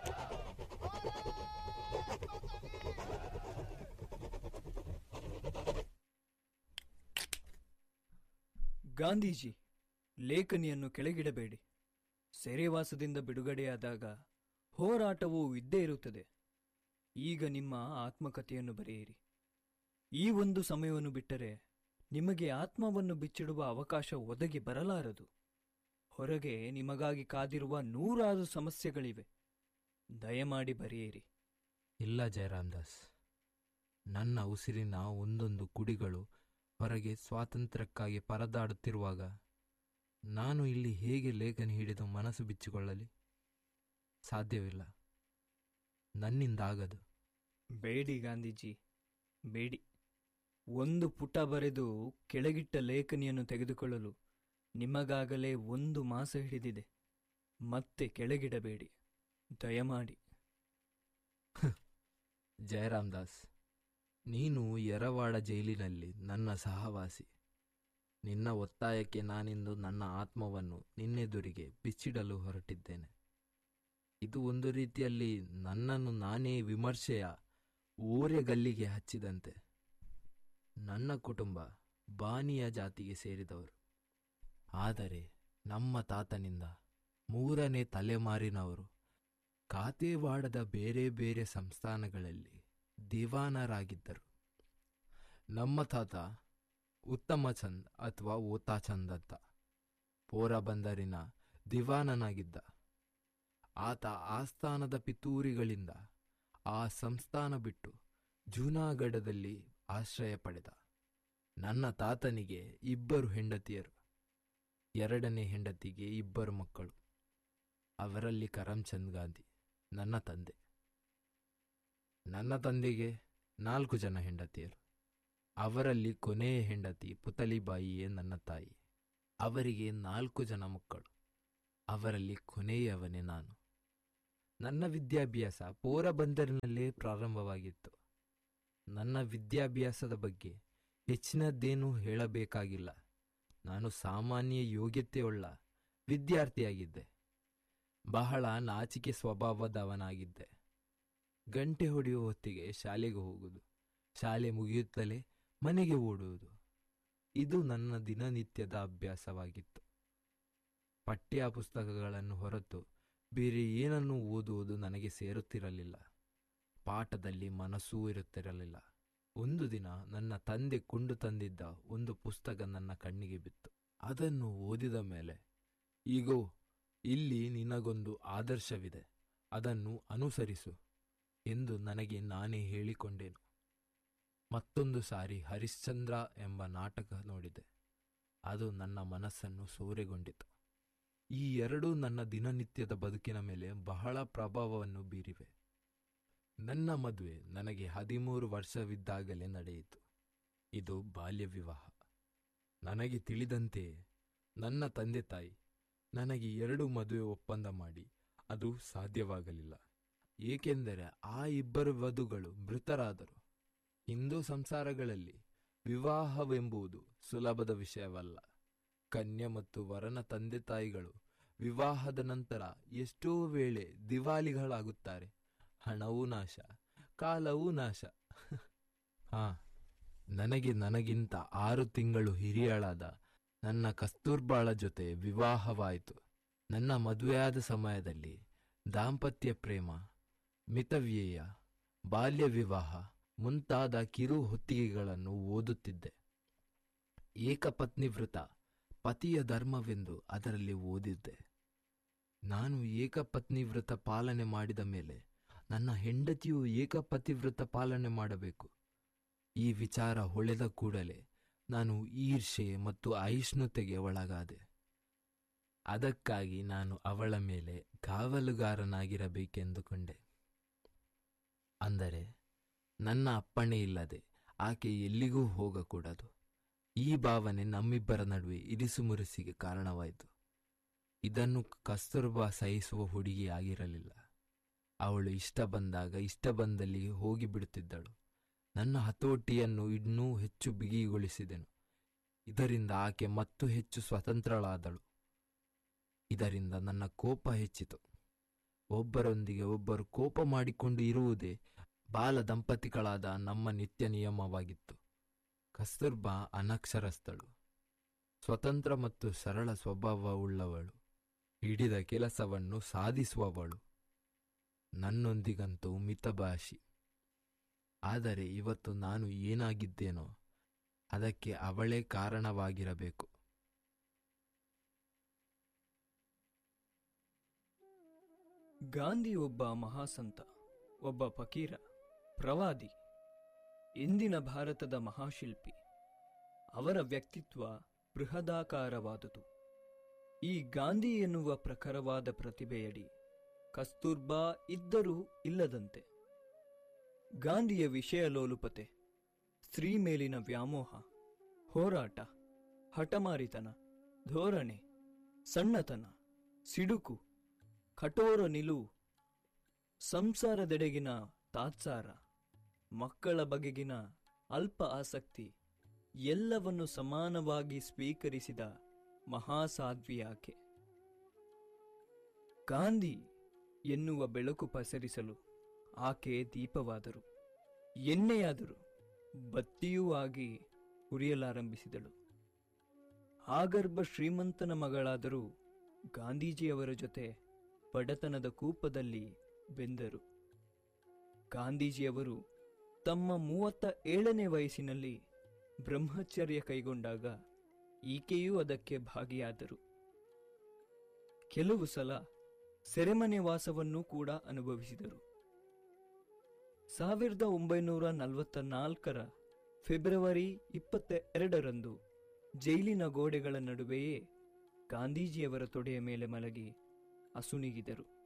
ಗಾಂಧೀಜಿ ಲೇಖನಿಯನ್ನು ಕೆಳಗಿಡಬೇಡಿ ಸೆರೆವಾಸದಿಂದ ಬಿಡುಗಡೆಯಾದಾಗ ಹೋರಾಟವು ಇದ್ದೇ ಇರುತ್ತದೆ ಈಗ ನಿಮ್ಮ ಆತ್ಮಕಥೆಯನ್ನು ಬರೆಯಿರಿ ಈ ಒಂದು ಸಮಯವನ್ನು ಬಿಟ್ಟರೆ ನಿಮಗೆ ಆತ್ಮವನ್ನು ಬಿಚ್ಚಿಡುವ ಅವಕಾಶ ಒದಗಿ ಬರಲಾರದು ಹೊರಗೆ ನಿಮಗಾಗಿ ಕಾದಿರುವ ನೂರಾರು ಸಮಸ್ಯೆಗಳಿವೆ ದಯಮಾಡಿ ಬರೆಯಿರಿ ಇಲ್ಲ ಜಯರಾಮ್ ದಾಸ್ ನನ್ನ ಉಸಿರಿನ ಒಂದೊಂದು ಕುಡಿಗಳು ಹೊರಗೆ ಸ್ವಾತಂತ್ರ್ಯಕ್ಕಾಗಿ ಪರದಾಡುತ್ತಿರುವಾಗ ನಾನು ಇಲ್ಲಿ ಹೇಗೆ ಲೇಖನಿ ಹಿಡಿದು ಮನಸ್ಸು ಬಿಚ್ಚಿಕೊಳ್ಳಲಿ ಸಾಧ್ಯವಿಲ್ಲ ನನ್ನಿಂದಾಗದು ಬೇಡಿ ಗಾಂಧೀಜಿ ಬೇಡಿ ಒಂದು ಪುಟ ಬರೆದು ಕೆಳಗಿಟ್ಟ ಲೇಖನಿಯನ್ನು ತೆಗೆದುಕೊಳ್ಳಲು ನಿಮಗಾಗಲೇ ಒಂದು ಮಾಸ ಹಿಡಿದಿದೆ ಮತ್ತೆ ಕೆಳಗಿಡಬೇಡಿ ದಯಮಾಡಿ ಜಯರಾಮ್ ದಾಸ್ ನೀನು ಯರವಾಡ ಜೈಲಿನಲ್ಲಿ ನನ್ನ ಸಹವಾಸಿ ನಿನ್ನ ಒತ್ತಾಯಕ್ಕೆ ನಾನಿಂದು ನನ್ನ ಆತ್ಮವನ್ನು ನಿನ್ನೆದುರಿಗೆ ಬಿಚ್ಚಿಡಲು ಹೊರಟಿದ್ದೇನೆ ಇದು ಒಂದು ರೀತಿಯಲ್ಲಿ ನನ್ನನ್ನು ನಾನೇ ವಿಮರ್ಶೆಯ ಓರೆಗಲ್ಲಿಗೆ ಹಚ್ಚಿದಂತೆ ನನ್ನ ಕುಟುಂಬ ಬಾನಿಯ ಜಾತಿಗೆ ಸೇರಿದವರು ಆದರೆ ನಮ್ಮ ತಾತನಿಂದ ಮೂರನೇ ತಲೆಮಾರಿನವರು ಕಾತೇವಾಡದ ಬೇರೆ ಬೇರೆ ಸಂಸ್ಥಾನಗಳಲ್ಲಿ ದಿವಾನರಾಗಿದ್ದರು ನಮ್ಮ ತಾತ ಉತ್ತಮ ಚಂದ್ ಅಥವಾ ಓತಾ ಚಂದ್ ಅಂತ ಪೋರಬಂದರಿನ ದಿವಾನನಾಗಿದ್ದ ಆತ ಆಸ್ಥಾನದ ಪಿತೂರಿಗಳಿಂದ ಆ ಸಂಸ್ಥಾನ ಬಿಟ್ಟು ಜೂನಾಗಢದಲ್ಲಿ ಆಶ್ರಯ ಪಡೆದ ನನ್ನ ತಾತನಿಗೆ ಇಬ್ಬರು ಹೆಂಡತಿಯರು ಎರಡನೇ ಹೆಂಡತಿಗೆ ಇಬ್ಬರು ಮಕ್ಕಳು ಅವರಲ್ಲಿ ಕರಮ್ಚಂದ್ ಗಾಂಧಿ ನನ್ನ ತಂದೆ ನನ್ನ ತಂದೆಗೆ ನಾಲ್ಕು ಜನ ಹೆಂಡತಿಯರು ಅವರಲ್ಲಿ ಕೊನೆಯ ಹೆಂಡತಿ ಪುತಲಿಬಾಯಿಯೇ ನನ್ನ ತಾಯಿ ಅವರಿಗೆ ನಾಲ್ಕು ಜನ ಮಕ್ಕಳು ಅವರಲ್ಲಿ ಕೊನೆಯವನೇ ನಾನು ನನ್ನ ವಿದ್ಯಾಭ್ಯಾಸ ಪೋರಬಂದರಿನಲ್ಲೇ ಪ್ರಾರಂಭವಾಗಿತ್ತು ನನ್ನ ವಿದ್ಯಾಭ್ಯಾಸದ ಬಗ್ಗೆ ಹೆಚ್ಚಿನದ್ದೇನೂ ಹೇಳಬೇಕಾಗಿಲ್ಲ ನಾನು ಸಾಮಾನ್ಯ ಯೋಗ್ಯತೆಯುಳ್ಳ ವಿದ್ಯಾರ್ಥಿಯಾಗಿದ್ದೆ ಬಹಳ ನಾಚಿಕೆ ಸ್ವಭಾವದವನಾಗಿದ್ದೆ ಗಂಟೆ ಹೊಡೆಯುವ ಹೊತ್ತಿಗೆ ಶಾಲೆಗೆ ಹೋಗುವುದು ಶಾಲೆ ಮುಗಿಯುತ್ತಲೇ ಮನೆಗೆ ಓಡುವುದು ಇದು ನನ್ನ ದಿನನಿತ್ಯದ ಅಭ್ಯಾಸವಾಗಿತ್ತು ಪಠ್ಯ ಪುಸ್ತಕಗಳನ್ನು ಹೊರತು ಬೇರೆ ಏನನ್ನೂ ಓದುವುದು ನನಗೆ ಸೇರುತ್ತಿರಲಿಲ್ಲ ಪಾಠದಲ್ಲಿ ಮನಸ್ಸೂ ಇರುತ್ತಿರಲಿಲ್ಲ ಒಂದು ದಿನ ನನ್ನ ತಂದೆ ಕೊಂಡು ತಂದಿದ್ದ ಒಂದು ಪುಸ್ತಕ ನನ್ನ ಕಣ್ಣಿಗೆ ಬಿತ್ತು ಅದನ್ನು ಓದಿದ ಮೇಲೆ ಈಗೋ ಇಲ್ಲಿ ನಿನಗೊಂದು ಆದರ್ಶವಿದೆ ಅದನ್ನು ಅನುಸರಿಸು ಎಂದು ನನಗೆ ನಾನೇ ಹೇಳಿಕೊಂಡೆನು ಮತ್ತೊಂದು ಸಾರಿ ಹರಿಶ್ಚಂದ್ರ ಎಂಬ ನಾಟಕ ನೋಡಿದೆ ಅದು ನನ್ನ ಮನಸ್ಸನ್ನು ಸೂರೆಗೊಂಡಿತು ಈ ಎರಡೂ ನನ್ನ ದಿನನಿತ್ಯದ ಬದುಕಿನ ಮೇಲೆ ಬಹಳ ಪ್ರಭಾವವನ್ನು ಬೀರಿವೆ ನನ್ನ ಮದುವೆ ನನಗೆ ಹದಿಮೂರು ವರ್ಷವಿದ್ದಾಗಲೇ ನಡೆಯಿತು ಇದು ಬಾಲ್ಯ ವಿವಾಹ ನನಗೆ ತಿಳಿದಂತೆ ನನ್ನ ತಂದೆ ತಾಯಿ ನನಗೆ ಎರಡು ಮದುವೆ ಒಪ್ಪಂದ ಮಾಡಿ ಅದು ಸಾಧ್ಯವಾಗಲಿಲ್ಲ ಏಕೆಂದರೆ ಆ ಇಬ್ಬರು ವಧುಗಳು ಮೃತರಾದರು ಹಿಂದೂ ಸಂಸಾರಗಳಲ್ಲಿ ವಿವಾಹವೆಂಬುದು ಸುಲಭದ ವಿಷಯವಲ್ಲ ಕನ್ಯೆ ಮತ್ತು ವರನ ತಂದೆ ತಾಯಿಗಳು ವಿವಾಹದ ನಂತರ ಎಷ್ಟೋ ವೇಳೆ ದಿವಾಲಿಗಳಾಗುತ್ತಾರೆ ಹಣವೂ ನಾಶ ಕಾಲವೂ ನಾಶ ಹಾ ನನಗೆ ನನಗಿಂತ ಆರು ತಿಂಗಳು ಹಿರಿಯಳಾದ ನನ್ನ ಕಸ್ತೂರ್ಬಾಳ ಜೊತೆ ವಿವಾಹವಾಯಿತು ನನ್ನ ಮದುವೆಯಾದ ಸಮಯದಲ್ಲಿ ದಾಂಪತ್ಯ ಪ್ರೇಮ ಮಿತವ್ಯಯ ಬಾಲ್ಯ ವಿವಾಹ ಮುಂತಾದ ಕಿರು ಹೊತ್ತಿಗೆಗಳನ್ನು ಓದುತ್ತಿದ್ದೆ ಏಕಪತ್ನಿ ವೃತ ಪತಿಯ ಧರ್ಮವೆಂದು ಅದರಲ್ಲಿ ಓದಿದ್ದೆ ನಾನು ಏಕಪತ್ನಿ ವ್ರತ ಪಾಲನೆ ಮಾಡಿದ ಮೇಲೆ ನನ್ನ ಹೆಂಡತಿಯು ಏಕಪತಿವ್ರತ ಪಾಲನೆ ಮಾಡಬೇಕು ಈ ವಿಚಾರ ಹೊಳೆದ ಕೂಡಲೇ ನಾನು ಈರ್ಷೆ ಮತ್ತು ಅಹಿಷ್ಣುತೆಗೆ ಒಳಗಾದೆ ಅದಕ್ಕಾಗಿ ನಾನು ಅವಳ ಮೇಲೆ ಕಾವಲುಗಾರನಾಗಿರಬೇಕೆಂದುಕೊಂಡೆ ಅಂದರೆ ನನ್ನ ಅಪ್ಪಣೆ ಇಲ್ಲದೆ ಆಕೆ ಎಲ್ಲಿಗೂ ಹೋಗಕೂಡದು ಈ ಭಾವನೆ ನಮ್ಮಿಬ್ಬರ ನಡುವೆ ಇರಿಸುಮುರಿಸಿಗೆ ಕಾರಣವಾಯಿತು ಇದನ್ನು ಕಸ್ತೂರ್ಬಾ ಸಹಿಸುವ ಹುಡುಗಿ ಆಗಿರಲಿಲ್ಲ ಅವಳು ಇಷ್ಟ ಬಂದಾಗ ಇಷ್ಟ ಬಂದಲ್ಲಿ ಹೋಗಿ ಬಿಡುತ್ತಿದ್ದಳು ನನ್ನ ಹತೋಟಿಯನ್ನು ಇನ್ನೂ ಹೆಚ್ಚು ಬಿಗಿಗೊಳಿಸಿದೆನು ಇದರಿಂದ ಆಕೆ ಮತ್ತು ಹೆಚ್ಚು ಸ್ವತಂತ್ರಳಾದಳು ಇದರಿಂದ ನನ್ನ ಕೋಪ ಹೆಚ್ಚಿತು ಒಬ್ಬರೊಂದಿಗೆ ಒಬ್ಬರು ಕೋಪ ಮಾಡಿಕೊಂಡು ಇರುವುದೇ ಬಾಲ ದಂಪತಿಗಳಾದ ನಮ್ಮ ನಿತ್ಯ ನಿಯಮವಾಗಿತ್ತು ಕಸ್ತೂರ್ಬಾ ಅನಕ್ಷರಸ್ಥಳು ಸ್ವತಂತ್ರ ಮತ್ತು ಸರಳ ಸ್ವಭಾವವುಳ್ಳವಳು ಹಿಡಿದ ಕೆಲಸವನ್ನು ಸಾಧಿಸುವವಳು ನನ್ನೊಂದಿಗಂತೂ ಮಿತಭಾಷಿ ಆದರೆ ಇವತ್ತು ನಾನು ಏನಾಗಿದ್ದೇನೋ ಅದಕ್ಕೆ ಅವಳೇ ಕಾರಣವಾಗಿರಬೇಕು ಗಾಂಧಿ ಒಬ್ಬ ಮಹಾಸಂತ ಒಬ್ಬ ಫಕೀರ ಪ್ರವಾದಿ ಇಂದಿನ ಭಾರತದ ಮಹಾಶಿಲ್ಪಿ ಅವರ ವ್ಯಕ್ತಿತ್ವ ಬೃಹದಾಕಾರವಾದುದು ಈ ಗಾಂಧಿ ಎನ್ನುವ ಪ್ರಖರವಾದ ಪ್ರತಿಭೆಯಡಿ ಕಸ್ತೂರ್ಬಾ ಇದ್ದರೂ ಇಲ್ಲದಂತೆ ಗಾಂಧಿಯ ವಿಷಯ ಲೋಲುಪತೆ ಸ್ತ್ರೀ ಮೇಲಿನ ವ್ಯಾಮೋಹ ಹೋರಾಟ ಹಠಮಾರಿತನ ಧೋರಣೆ ಸಣ್ಣತನ ಸಿಡುಕು ಕಠೋರ ನಿಲುವು ಸಂಸಾರದೆಡೆಗಿನ ತಾತ್ಸಾರ ಮಕ್ಕಳ ಬಗೆಗಿನ ಅಲ್ಪ ಆಸಕ್ತಿ ಎಲ್ಲವನ್ನು ಸಮಾನವಾಗಿ ಸ್ವೀಕರಿಸಿದ ಮಹಾಸಾಧ್ವಿ ಆಕೆ ಗಾಂಧಿ ಎನ್ನುವ ಬೆಳಕು ಪಸರಿಸಲು ಆಕೆ ದೀಪವಾದರು ಎಣ್ಣೆಯಾದರು ಬತ್ತಿಯೂ ಆಗಿ ಉರಿಯಲಾರಂಭಿಸಿದಳು ಆಗರ್ಭ ಶ್ರೀಮಂತನ ಮಗಳಾದರೂ ಗಾಂಧೀಜಿಯವರ ಜೊತೆ ಬಡತನದ ಕೂಪದಲ್ಲಿ ಬೆಂದರು ಗಾಂಧೀಜಿಯವರು ತಮ್ಮ ಮೂವತ್ತ ಏಳನೇ ವಯಸ್ಸಿನಲ್ಲಿ ಬ್ರಹ್ಮಚರ್ಯ ಕೈಗೊಂಡಾಗ ಈಕೆಯೂ ಅದಕ್ಕೆ ಭಾಗಿಯಾದರು ಕೆಲವು ಸಲ ಸೆರೆಮನೆ ವಾಸವನ್ನೂ ಕೂಡ ಅನುಭವಿಸಿದರು ಸಾವಿರದ ಒಂಬೈನೂರ ನಲವತ್ತ ನಾಲ್ಕರ ಫೆಬ್ರವರಿ ಇಪ್ಪತ್ತ ಎರಡರಂದು ಜೈಲಿನ ಗೋಡೆಗಳ ನಡುವೆಯೇ ಗಾಂಧೀಜಿಯವರ ತೊಡೆಯ ಮೇಲೆ ಮಲಗಿ ಅಸುನೀಗಿದರು